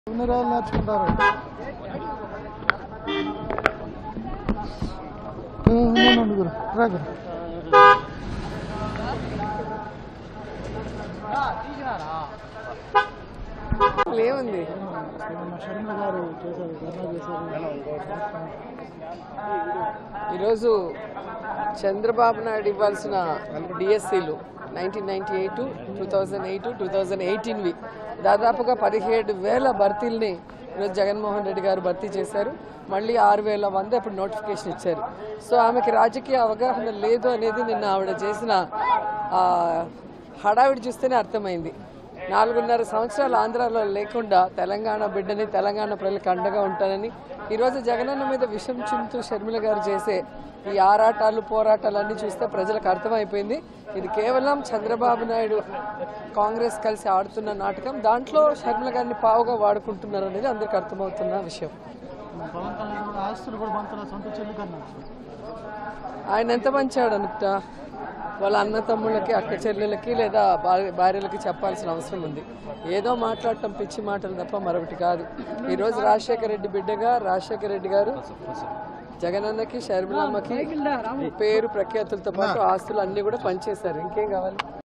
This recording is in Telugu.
ఎన్ని రోజులు నేర్చుకుంటారు ఏ, ఉండండి, ఉండు గురు. రా గురు. ఏముంది మన షర్మిల గారు చేశారు ధర్నా చేశారు ఈరోజు చంద్రబాబు నాయుడు ఇవ్వాల్సిన డిఎస్సీలు nineteen ninety eight two thousand eight two thousand ఎయిటీన్వి దాదాపుగా పదిహేడు వేల భర్తీల్ని ఈరోజు జగన్మోహన్ రెడ్డి గారు భర్తీ చేశారు మళ్ళీ ఆరు వేల మంది అప్పుడు నోటిఫికేషన్ ఇచ్చారు సో ఆమెకి రాజకీయ అవగాహన లేదు అనేది నిన్న ఆవిడ చేసిన ఆ, హడావిడి చూస్తేనే అర్థమైంది నాలుగున్నర సంవత్సరాలు ఆంధ్రాలో లేకుండా తెలంగాణ బిడ్డని తెలంగాణ ప్రజలకు అండగా ఉంటానని ఈరోజు జగనన్న మీద విషం చింతూ షర్మిల గారు చేసే ఈ ఆరాటాలు పోరాటాలు అన్నీ చూస్తే ప్రజలకు అర్థమైపోయింది ఇది కేవలం చంద్రబాబు నాయుడు కాంగ్రెస్ కలిసి ఆడుతున్న నాటకం దాంట్లో షర్మిల గారిని పావుగా వాడుకుంటున్నారు అనేది అందరికి అర్థమవుతున్న విషయం పవన్ కళ్యాణ్ కూడా ఆస్తులు కూడా పంచాలి సొంత చెల్లి కన్నా ఆయన ఎంత మంచాడు అనుకుంటా వాళ్ళ అన్న తమ్ముళ్ళకి అక్క చెల్లెలకి లేదా భార్య- భార్యలకి చెప్పాల్సిన అవసరం ఉంది ఏదో మాట్లాడటం పిచ్చి మాటలు తప్ప మరొకటి కాదు ఈరోజు రాజశేఖర రెడ్డి బిడ్డగా రాజశేఖర రెడ్డి గారు జగనన్నకి షర్మిలమ్మకి పేరు ప్రఖ్యాతులతో పాటు ఆస్తులు అన్ని కూడా పనిచేశారు ఇంకేం కావాలి